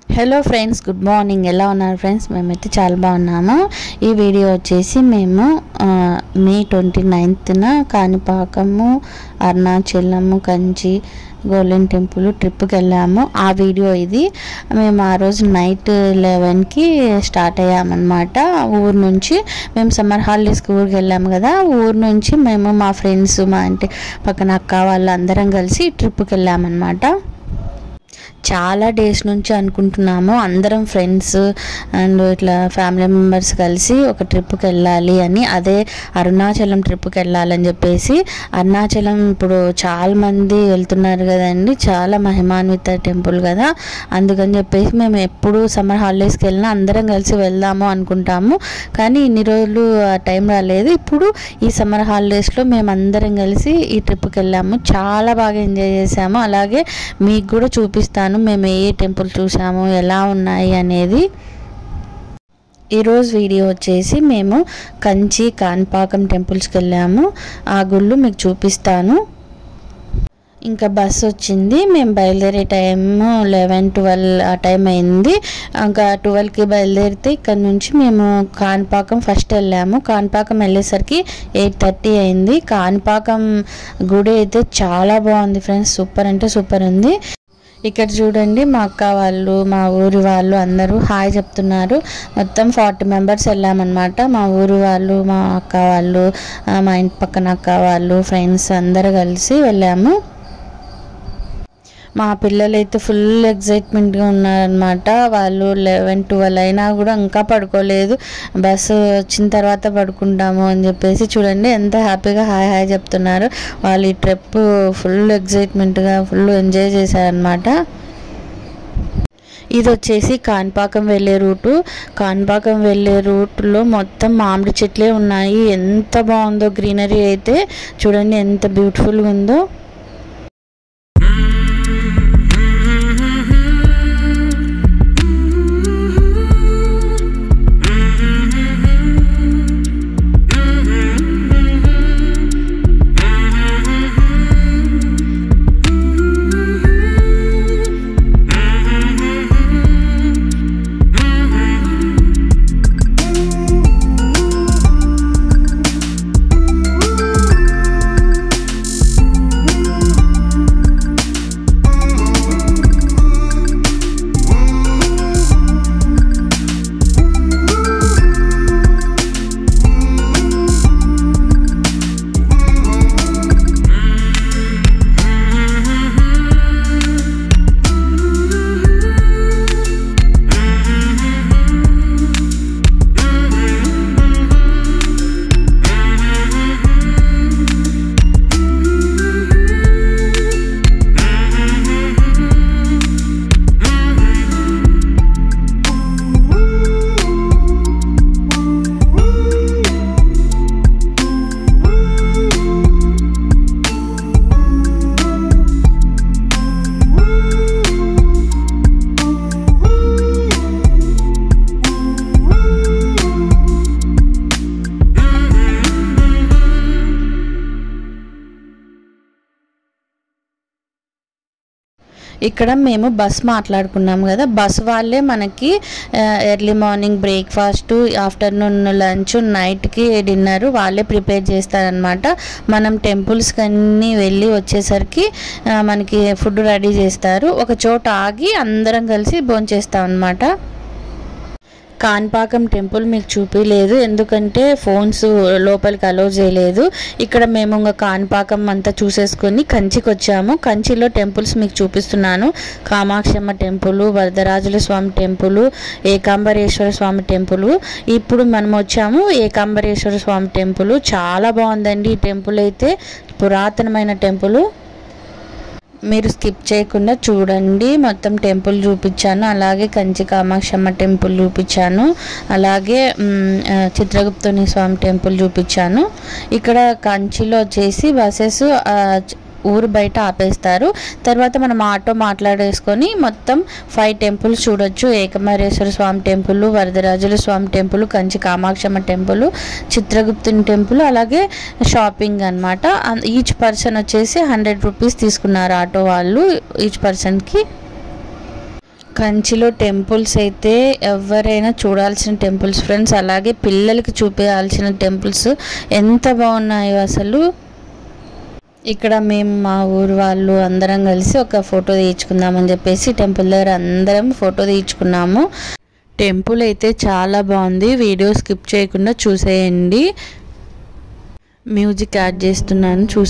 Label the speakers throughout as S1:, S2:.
S1: hello friends good morning ఎలా ఉన్నారు friends మేమైతే చాలా బాగున్నాము ఈ వీడియో వచ్చేసి మేము ఆ, మే ట్వంటీ నైన్త్న కాణిపాకము అరుణాచలము కంచి గోల్డెన్ టెంపుల్ ట్రిప్కి వెళ్ళాము ఆ వీడియో ఇది మేము ఆ రోజు నైట్ లెవెన్కి స్టార్ట్ అయ్యామన్నమాట ఊరు నుంచి మేము సమ్మర్ హాలిడేస్కి ఊరికి వెళ్ళాము కదా ఊరు నుంచి మేము మా ఫ్రెండ్స్ మా ఇంటి పక్కన అక్క వాళ్ళు అందరం కలిసి ట్రిప్కి వెళ్ళామన్నమాట చాలా డేస్ నుంచి అనుకుంటున్నాము అందరం ఫ్రెండ్స్ అండ్ ఇట్లా ఫ్యామిలీ మెంబర్స్ కలిసి ఒక ట్రిప్కి వెళ్ళాలి అని అదే అరుణాచలం ట్రిప్కి వెళ్ళాలని చెప్పేసి అరుణాచలం ఇప్పుడు చాలా మంది వెళ్తున్నారు కదండి చాలా మహిమాన్విత టెంపుల్ కదా అందుకని చెప్పేసి మేము ఎప్పుడు సమ్మర్ హాలిడేస్కి వెళ్ళినా అందరం కలిసి వెళ్దాము అనుకుంటాము కానీ ఇన్ని రోజులు ఆ టైం రాలేదు ఇప్పుడు ఈ సమ్మర్ హాలిడేస్లో మేము అందరం కలిసి ఈ ట్రిప్కి వెళ్ళాము చాలా బాగా ఎంజాయ్ చేసాము అలాగే మీకు కూడా చూపిస్తాను మేము ఏ టెంపుల్ చూసాము ఎలా ఉన్నాయి అనేది ఈరోజు వీడియో వచ్చేసి మేము కంచి కాణిపాకం టెంపుల్స్కి వెళ్ళాము ఆ గుళ్ళు మీకు చూపిస్తాను ఇంకా బస్ వచ్చింది మేము బయలుదేరే టైం లెవెన్ ట్వెల్వ్ ఆ టైం అయింది ఇంకా ట్వెల్వ్కి బయలుదేరితే ఇక్కడ నుంచి మేము కాణిపాకం ఫస్ట్ వెళ్ళాము కాణిపాకం వెళ్ళేసరికి ఎయిట్ థర్టీ అయింది కాణిపాకం గుడి అయితే చాలా బాగుంది ఫ్రెండ్స్ సూపర్ అంటే సూపర్ ఉంది ఇక్కడ చూడండి మా అక్క వాళ్ళు మా ఊరి వాళ్ళు అందరూ హాయ్ చెప్తున్నారు మొత్తం ఫార్టీ మెంబర్స్ వెళ్ళామన్నమాట మా ఊరి వాళ్ళు మా అక్క వాళ్ళు ఆ, మా ఇంటి పక్కన అక్క వాళ్ళు ఫ్రెండ్స్ అందరు కలిసి వెళ్ళాము మా పిల్లలు అయితే ఫుల్ ఎగ్జైట్మెంట్గా ఉన్నారనమాట వాళ్ళు లెవెన్ ట్వెల్వ్ అయినా కూడా ఇంకా పడుకోలేదు బస్సు వచ్చిన తర్వాత పడుకుంటాము అని చెప్పేసి చూడండి ఎంత హ్యాపీగా హాయ్ హాయ్ చెప్తున్నారు వాళ్ళు ఈ ట్రిప్ ఫుల్ ఎగ్జైట్మెంట్గా ఫుల్ ఎంజాయ్ చేశారనమాట ఇది వచ్చేసి కాణిపాకం వెళ్ళే రూటు కాణిపాకం వెళ్ళే రూట్లో మొత్తం మామిడి చెట్లే ఉన్నాయి ఎంత బాగుందో గ్రీనరీ అయితే చూడండి ఎంత బ్యూటిఫుల్గా ఉందో ఇక్కడ మేము బస్ మాట్లాడుకున్నాం కదా బస్ వాళ్ళే మనకి early morning breakfast afternoon lunch నైట్కి డిన్నర్ వాళ్ళే ప్రిపేర్ చేస్తారనమాట మనం టెంపుల్స్కి అన్నీ వెళ్ళి వచ్చేసరికి ఆ, మనకి ఫుడ్ రెడీ చేస్తారు ఒక చోట ఆగి అందరం కలిసి భోంచేస్తాం అనమాట కాణిపాకం టెంపుల్ మీకు చూపించలేదు ఎందుకంటే ఫోన్స్ లోపలికి అలో చేయలేదు ఇక్కడ మేము ఇంకా కాణిపాకం అంతా చూసేసుకొని కంచికి వచ్చాము కంచిలో టెంపుల్స్ మీకు చూపిస్తున్నాను కామాక్షమ్మ టెంపుల్ వరదరాజుల స్వామి టెంపుల్ ఏకాంబరేశ్వర స్వామి టెంపుల్ ఇప్పుడు మనం వచ్చాము ఏకాంబరేశ్వర స్వామి టెంపుల్ చాలా బాగుందండి ఈ టెంపుల్ అయితే పురాతనమైన టెంపుల్ మీరు స్కిప్ చేయకుండా చూడండి మొత్తం టెంపుల్ చూపించాను అలాగే కంచి కామాక్షమ్మ టెంపుల్ చూపించాను అలాగే మ్, ఆ, చిత్రగుప్తుని స్వామి టెంపుల్ చూపించాను ఇక్కడ కంచిలో వచ్చేసి బస్సెస్ ఊరు బయట ఆపేస్తారు తర్వాత మనం ఆటో మాట్లాడేసుకొని మొత్తం ఫైవ్ టెంపుల్స్ చూడొచ్చు ఏకమరేశ్వర స్వామి టెంపుల్ వరదరాజుల స్వామి టెంపుల్ కంచి కామాక్షమ్మ టెంపుల్ చిత్రగుప్తుని టెంపుల్ అలాగే షాపింగ్ అనమాట ఈచ్ పర్సన్ వచ్చేసి హండ్రెడ్ రూపీస్ తీసుకున్నారు ఆటో వాళ్ళు ఈచ్ పర్సన్కి కంచిలో టెంపుల్స్ అయితే ఎవరైనా చూడాల్సిన టెంపుల్స్ ఫ్రెండ్స్ అలాగే పిల్లలకి చూపించాల్సిన టెంపుల్స్ ఎంత బాగున్నాయో అసలు ఇక్కడ మేము మా ఊరు వాళ్ళు అందరం కలిసి ఒక ఫోటో తీయించుకుందామని చెప్పేసి టెంపుల్ దగ్గర అందరం ఫోటో తీయించుకున్నాము టెంపుల్ అయితే చాలా బాగుంది వీడియో స్కిప్ చేయకుండా చూసేయండి మ్యూజిక్ యాడ్ చేస్తున్నాను చూసి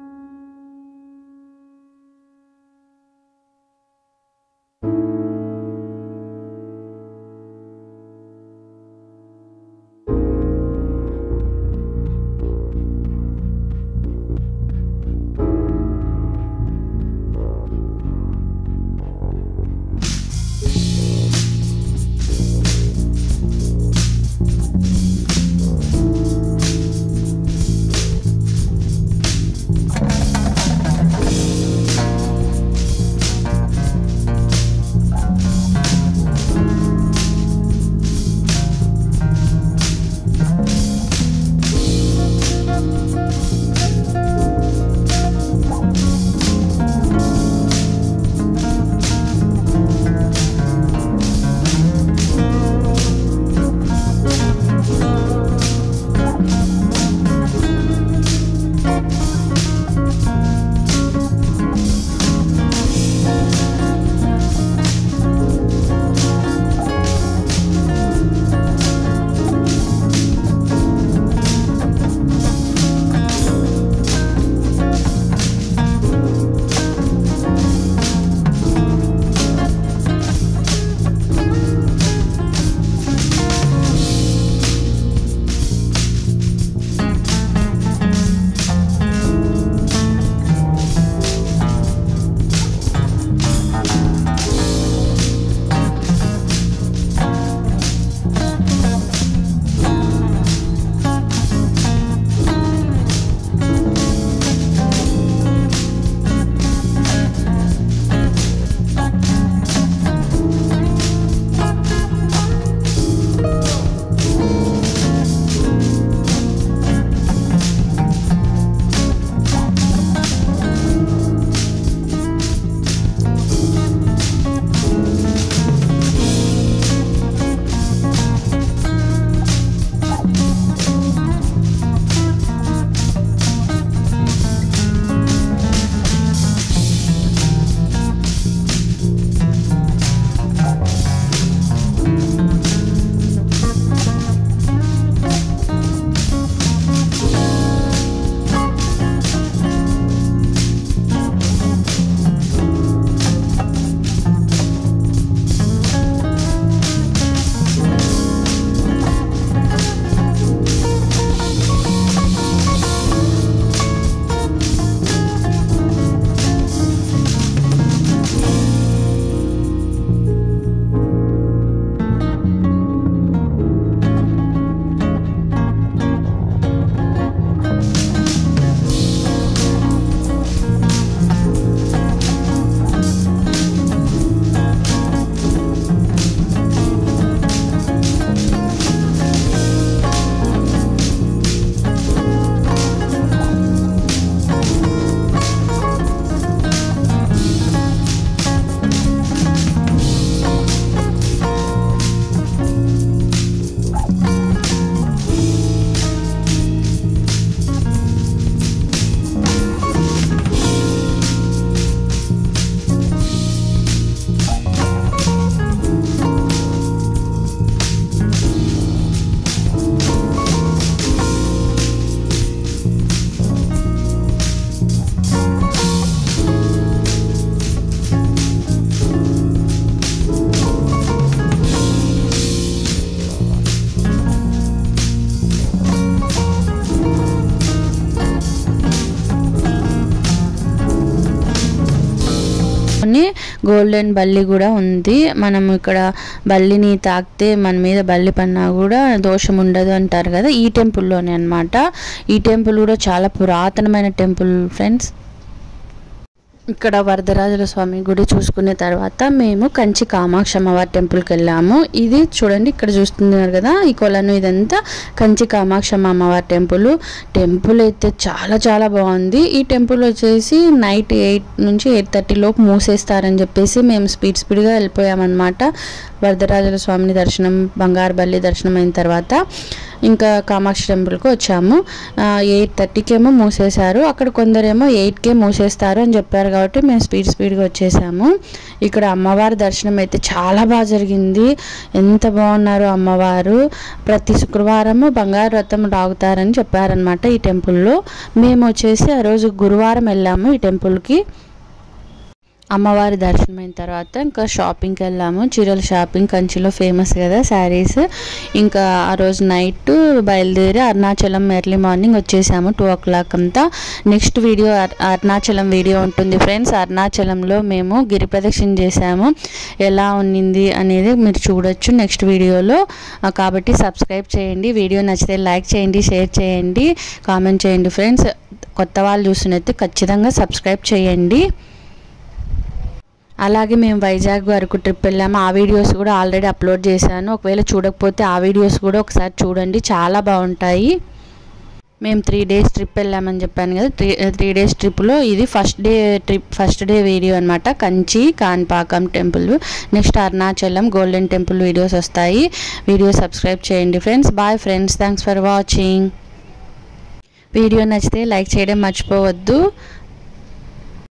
S1: కొన్ని గోల్డెన్ బల్లి కూడా ఉంది మనం ఇక్కడ బల్లిని తాకితే మన మీద బల్లి పన్నా కూడా దోషం ఉండదు అంటారు కదా ఈ టెంపుల్లోనే అన్నమాట ఈ టెంపుల్ కూడా చాలా పురాతనమైన టెంపుల్ ఫ్రెండ్స్ ఇక్కడ వరదరాజుల స్వామి గుడి చూసుకున్న తర్వాత మేము కంచి కామాక్షి అమ్మవారి టెంపుల్కి వెళ్ళాము ఇది చూడండి ఇక్కడ చూస్తున్నారు కదా ఈ కొలను ఇదంతా కంచి కామాక్షి అమ్మవారి టెంపుల్ టెంపుల్ అయితే చాలా చాలా బాగుంది ఈ టెంపుల్ వచ్చేసి నైట్ ఎయిట్ నుంచి ఎయిట్ థర్టీ లోపు మూసేస్తారని చెప్పేసి మేము స్పీడ్ స్పీడ్గా వెళ్ళిపోయామన్నమాట వరదరాజుల స్వామిని దర్శనం బంగారు బల్లి దర్శనం అయిన తర్వాత ఇంకా కామాక్షి టెంపుల్కి వచ్చాము ఎయిట్ థర్టీకేమో మూసేశారు అక్కడ కొందరేమో ఎయిట్కే మూసేస్తారు అని చెప్పారు కాబట్టి మేము స్పీడ్ స్పీడ్గా వచ్చేసాము ఇక్కడ అమ్మవారి దర్శనం అయితే చాలా బాగా జరిగింది ఎంత బాగున్నారు అమ్మవారు ప్రతి శుక్రవారము బంగారు రథం రాగుతారని చెప్పారనమాట ఈ టెంపుల్లో మేము వచ్చేసి ఆ రోజు గురువారం వెళ్ళాము ఈ టెంపుల్కి అమ్మవారి దర్శనం అయిన తర్వాత ఇంకా షాపింగ్కి వెళ్ళాము చీరల షాపింగ్ కంచిలో ఫేమస్ కదా శారీస్ ఇంకా ఆ రోజు నైట్ బయలుదేరి అరుణాచలం ఎర్లీ మార్నింగ్ వచ్చేసాము two o'clock next video అర్- అరుణాచలం వీడియో ఉంటుంది ఫ్రెండ్స్ అరుణాచలంలో మేము గిరి ప్రదక్షిణ చేసాము ఎలా ఉన్నింది అనేది మీరు చూడొచ్చు నెక్స్ట్ వీడియోలో ఆ, కాబట్టి సబ్స్క్రైబ్ చేయండి వీడియో నచ్చితే లైక్ చేయండి షేర్ చేయండి కామెంట్ చేయండి ఫ్రెండ్స్ కొత్త వాళ్ళు చూస్తున్నైతే ఖచ్చితంగా సబ్స్క్రైబ్ చేయండి అలాగే మేము వైజాగ్ వరకు ట్రిప్ వెళ్ళాము ఆ వీడియోస్ కూడా ఆల్రెడీ అప్లోడ్ చేశాను ఒకవేళ చూడకపోతే ఆ వీడియోస్ కూడా ఒకసారి చూడండి చాలా బాగుంటాయి మేము త్రీ డేస్ ట్రిప్ వెళ్ళామని చెప్పాను కదా త్రీ త్రీ డేస్ ట్రిప్లో ఇది first day trip first day video అనమాట Kanchi Kanipakam temple next Arunachalam golden temple videos వస్తాయి వీడియో సబ్స్క్రైబ్ చేయండి friends bye friends thanks for watching video నచ్చితే లైక్ చేయడం మర్చిపోవద్దు